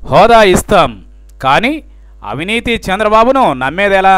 హోదా ఇస్తాం కానీ అవినీతి చంద్రబాబును నమ్మేదెలా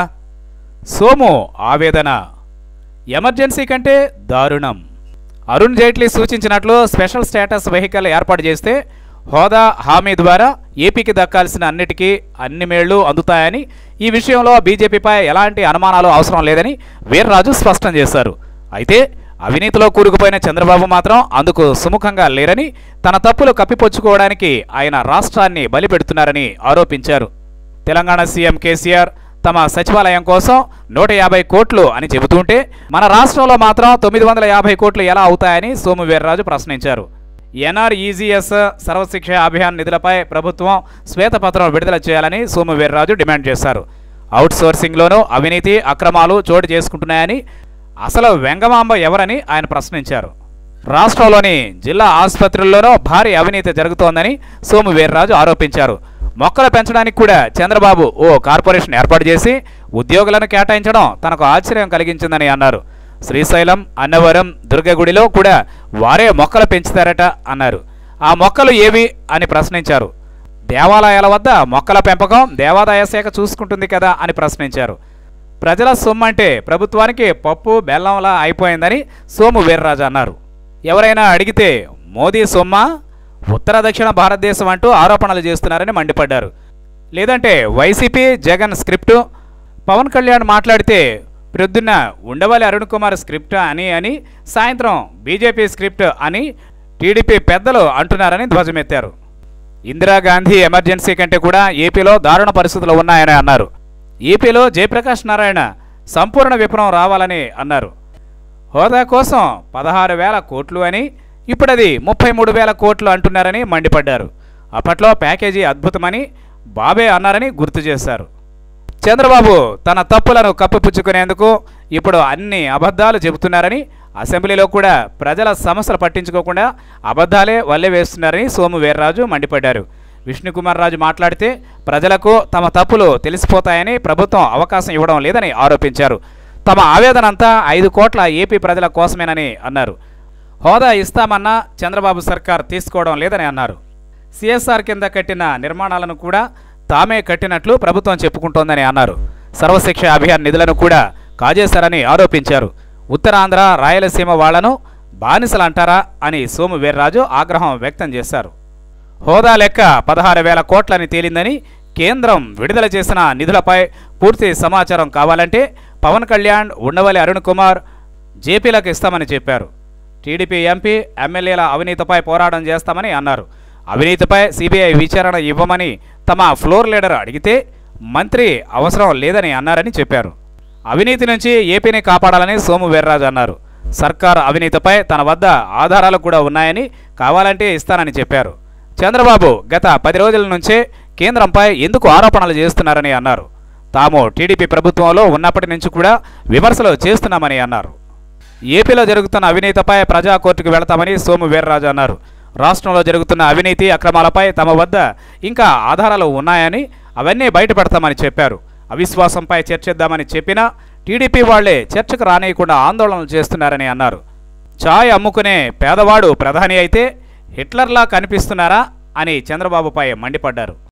సోము ఆవేదన ఎమర్జెన్సీ కంటే దారుణం అరుణ్ జైట్లీ సూచించినట్లు స్పెషల్ స్టేటస్ వెహికల్ ఏర్పాటు చేస్తే హోదా హామీ ద్వారా ఏపీకి దక్కాల్సిన అన్నిటికీ అన్ని మేళ్లు అందుతాయని ఈ విషయంలో బీజేపీపై ఎలాంటి అనుమానాలు అవసరం లేదని వీర్రాజు స్పష్టం చేశారు అయితే అవినీతిలో కూరుకుపోయిన చంద్రబాబు మాత్రం అందుకు సుముఖంగా లేరని తన తప్పులు కప్పిపుచ్చుకోవడానికి ఆయన రాష్ట్రాన్ని బలిపెడుతున్నారని ఆరోపించారు తెలంగాణ సీఎం కేసీఆర్ తమ సచివాలయం కోసం నూట యాభై కోట్లు అని చెబుతుంటే మన రాష్ట్రంలో మాత్రం తొమ్మిది వందల యాభై కోట్లు ఎలా అవుతాయని సోము వీర్రాజు ప్రశ్నించారు ఎన్ఆర్ఈజీఎస్ సర్వశిక్ష అభియాన్ నిధులపై ప్రభుత్వం శ్వేతపత్రం విడుదల చేయాలని సోము వీర్రాజు డిమాండ్ చేశారు అవుట్ సోర్సింగ్లోనూ అవినీతి అక్రమాలు చోటు చేసుకుంటున్నాయని అసలు వెంగమాంబ ఎవరని ఆయన ప్రశ్నించారు రాష్ట్రంలోని జిల్లా ఆసుపత్రుల్లోనూ భారీ అవినీతి జరుగుతోందని సోము వీర్రాజు ఆరోపించారు మొక్కలు పెంచడానికి కూడా చంద్రబాబు ఓ కార్పొరేషన్ ఏర్పాటు చేసి ఉద్యోగులను కేటాయించడం తనకు ఆశ్చర్యం కలిగించిందని అన్నారు శ్రీశైలం అన్నవరం దుర్గగుడిలో కూడా వారే మొక్కలు పెంచుతారట అన్నారు ఆ మొక్కలు ఏవి అని ప్రశ్నించారు దేవాలయాల వద్ద మొక్కల పెంపకం దేవాదాయ శాఖ చూసుకుంటుంది కదా అని ప్రశ్నించారు ప్రజల సొమ్ము అంటే ప్రభుత్వానికి పప్పు బెల్లంలా అయిపోయిందని సోము వీర్రాజు అన్నారు ఎవరైనా అడిగితే మోదీ సొమ్మా ఉత్తర దక్షిణ భారతదేశం అంటూ ఆరోపణలు చేస్తున్నారని మండిపడ్డారు లేదంటే వైసీపీ జగన్ స్క్రిప్టు పవన్ కళ్యాణ్ మాట్లాడితే ప్రొద్దున్న ఉండవల్లి అరుణ్ కుమార్ స్క్రిప్ట్ అని అని సాయంత్రం బీజేపీ స్క్రిప్ట్ అని టీడీపీ పెద్దలు అంటున్నారని ధ్వజమెత్తారు ఇందిరాగాంధీ ఎమర్జెన్సీ కంటే కూడా ఏపీలో దారుణ పరిస్థితులు ఉన్నాయని అన్నారు ఏపీలో జయప్రకాష్ నారాయణ సంపూర్ణ విప్లవం రావాలని అన్నారు హోదా కోసం పదహారు వేల కోట్లు అని ఇప్పుడు అది ముప్పై మూడు వేల కోట్లు అంటున్నారని మండిపడ్డారు అప్పట్లో ప్యాకేజీ అద్భుతమని బాబే అన్నారని గుర్తు చేశారు చంద్రబాబు తన తప్పులను కప్పిపుచ్చుకునేందుకు ఇప్పుడు అన్ని అబద్ధాలు చెబుతున్నారని అసెంబ్లీలో కూడా ప్రజల సమస్యలు పట్టించుకోకుండా అబద్ధాలే వల్లె వేస్తున్నారని సోము వీర్రాజు మండిపడ్డారు విష్ణుకుమార్ రాజు మాట్లాడితే ప్రజలకు తమ తప్పులు తెలిసిపోతాయని ప్రభుత్వం అవకాశం ఇవ్వడం లేదని ఆరోపించారు తమ ఆవేదన అంతా ఐదు కోట్ల ఏపీ ప్రజల కోసమేనని అన్నారు హోదా ఇస్తామన్నా చంద్రబాబు సర్కార్ తీసుకోవడం లేదని అన్నారు సిఎస్ఆర్ కింద కట్టిన నిర్మాణాలను కూడా తామే కట్టినట్లు ప్రభుత్వం చెప్పుకుంటోందని అన్నారు సర్వశిక్ష అభియాన్ నిధులను కూడా కాజేశారని ఆరోపించారు ఉత్తరాంధ్ర రాయలసీమ వాళ్లను బానిసలంటారా అని సోము వీర్రాజు ఆగ్రహం వ్యక్తం చేశారు హోదా లెక్క పదహారు వేల కోట్లని తేలిందని కేంద్రం విడుదల చేసిన నిధులపై పూర్తి సమాచారం కావాలంటే పవన్ కళ్యాణ్ ఉండవల్లి అరుణ్ కుమార్ జేపీలకు ఇస్తామని చెప్పారు టీడీపీ ఎంపీ ఎమ్మెల్యేల అవినీతిపై పోరాటం చేస్తామని అన్నారు అవినీతిపై సిబిఐ విచారణ ఇవ్వమని తమ ఫ్లోర్ లీడర్ అడిగితే మంత్రి అవసరం లేదని అన్నారని చెప్పారు అవినీతి నుంచి ఏపీని కాపాడాలని సోము వీర్రాజు అన్నారు సర్కార్ అవినీతిపై తన వద్ద ఆధారాలు కూడా ఉన్నాయని కావాలంటే ఇస్తానని చెప్పారు చంద్రబాబు గత పది రోజుల నుంచే కేంద్రంపై ఎందుకు ఆరోపణలు చేస్తున్నారని అన్నారు తాము టీడీపీ ప్రభుత్వంలో ఉన్నప్పటి నుంచి కూడా విమర్శలు చేస్తున్నామని అన్నారు ఏపీలో జరుగుతున్న అవినీతిపై ప్రజా కోర్టుకు వెళతామని సోము వీర్రాజు అన్నారు రాష్ట్రంలో జరుగుతున్న అవినీతి అక్రమాలపై తమ వద్ద ఇంకా ఆధారాలు ఉన్నాయని అవన్నీ బయటపెడతామని చెప్పారు అవిశ్వాసంపై చర్చిద్దామని చెప్పినా టీడీపీ వాళ్లే చర్చకు రానియకుండా ఆందోళనలు చేస్తున్నారని అన్నారు ఛాయ్ అమ్ముకునే పేదవాడు ప్రధాని అయితే హిట్లర్లా కనిపిస్తున్నారా అని చంద్రబాబుపై మండిపడ్డారు